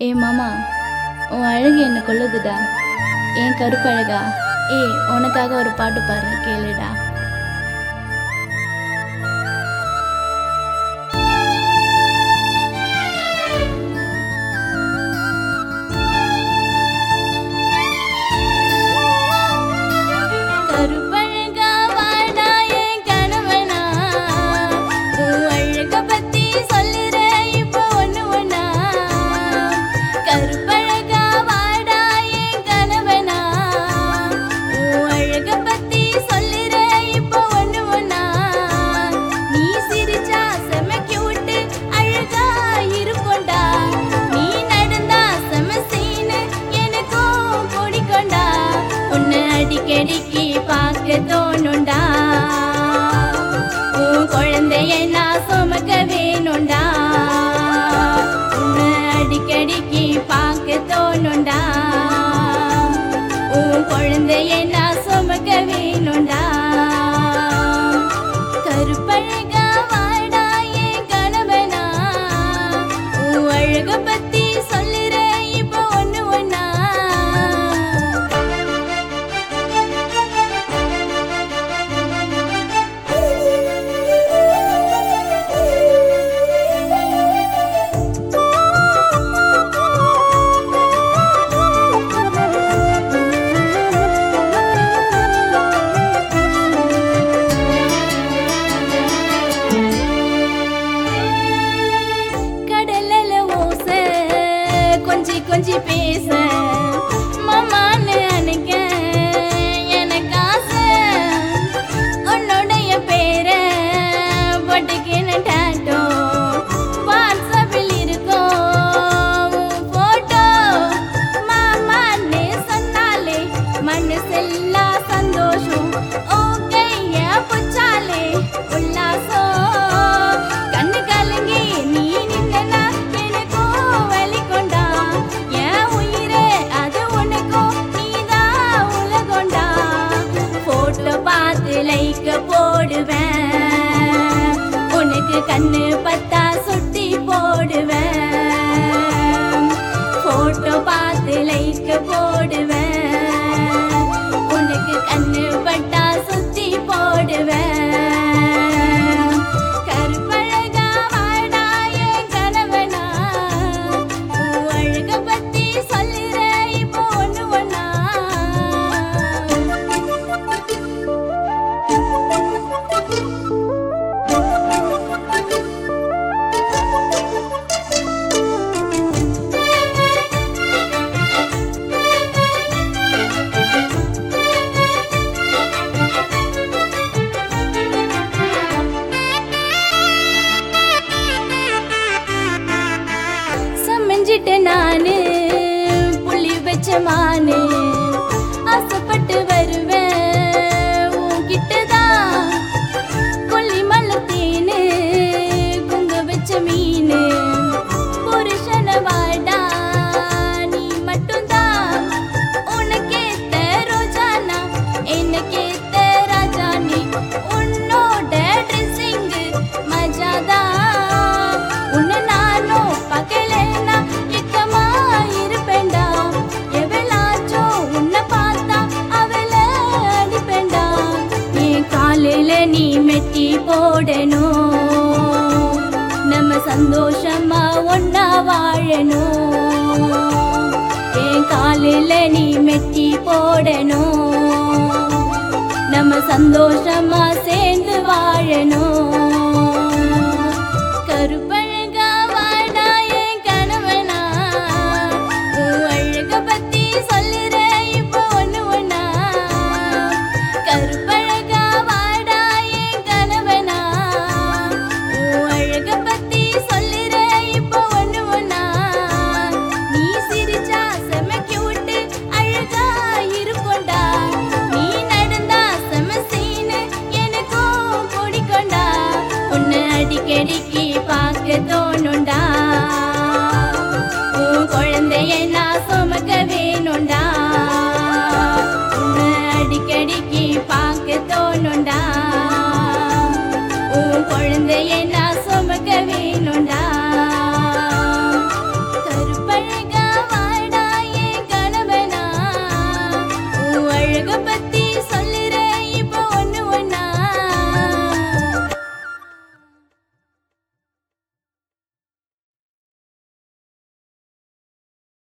ஏ மாமா உன் அழகு என்ன கொள்ளுதுடா ஏன் கருப்பழகா ஏய் உனக்காக ஒரு பாட்டு பாடுற கேளுடா கருப்பழகா வாடா என் கணவனா உன் அழக பத்தி சொல்லுறேன் இப்போ ஒண்ணு ஒண்ணா கருப்பழகா வாடா என் கணவனா உன் அழக பத்தி சொல்லுறேன் இப்போ ஒண்ணு ஒண்ணா நீ சிரிச்சா செம கியூட்டு அழகா இருப்போண்டா நீ நடந்தா செம சீனு எனக்கும் பிடிக்கும்டா உன்னை அடிக்கடிக்கு பார்க்க தோணுண்டா உன் குழந்தைய நான் சுமக்க வேணுண்டா உன்னை அடிக்கடிக்கு பார்க்க தோணுண்டா உன் குழந்தைய நான் சுமக்க வேணுண்டா கருப்பழகா வாடா என் கணவனா உன் அழக பத்தி சொல்லுறேன் இப்போ ஒண்ணு ஒண்ணா கடலல ஓச கொஞ்சி கொஞ்சி பேச மாமான்னு அணைக்க எனக்கு ஆசை உன்னுடைய பேரை போட்டுக்கின டாட்டோ வாட்ஸ்அப்பில் இருக்கும் போட்டோ மாமான்னு சொன்னாலே மனசெல்லாம் சந்தோஷம் ஓ கைய புச்சாலே உல்லாசம் கண்ணு கலங்கி நீ நின்னா எனக்கும் வலி கொண்டா என் உயிரே அது உனக்கும் நீதான் உலகொண்டா போட்டோ பார்த்து லைக்க போடுவேன் உனக்கு கண்ணு பத்தா சுட்டி போடுவேன் போட்டோ பார்த்து லைக்க போடுவேன் உனக்கு கண்ணு பட்டா சுத்தி போடுவேன் கருப்பழகா வாடா என் கணவனா உன் அழக பத்தி சொல்லுறேன் இப்போ ஒண்ணு ஒண்ணா சமைஞ்சிட்டு நானு புள்ளி வச்ச மானு ஆசைப்பட்டு வருவேன் உன்கிட்டதான் கொல்லி மலத்தேனு குங்க வச்ச மீனு புருஷன வாடா நீ மட்டும்தான் உனக்கேத்த ரோஜானா எனக்கேத்த ராஜானி உன்னோட ட்ரெஸ்ஸிங் மஜாதான் உன்னை நானும் பகலனா இக்கமா இருப்பேன்டா எவளாச்சும் உன்னை பார்த்தா அவளை அடிப்பேன்டா என் காலில நீ மெட்டி போடணும் நம்ம சந்தோஷமா ஒன்னா வாழணும் என் காலில நீ மெட்டி போடணும் நம்ம சந்தோஷமா சேர்ந்து வாழணும் கருப்ப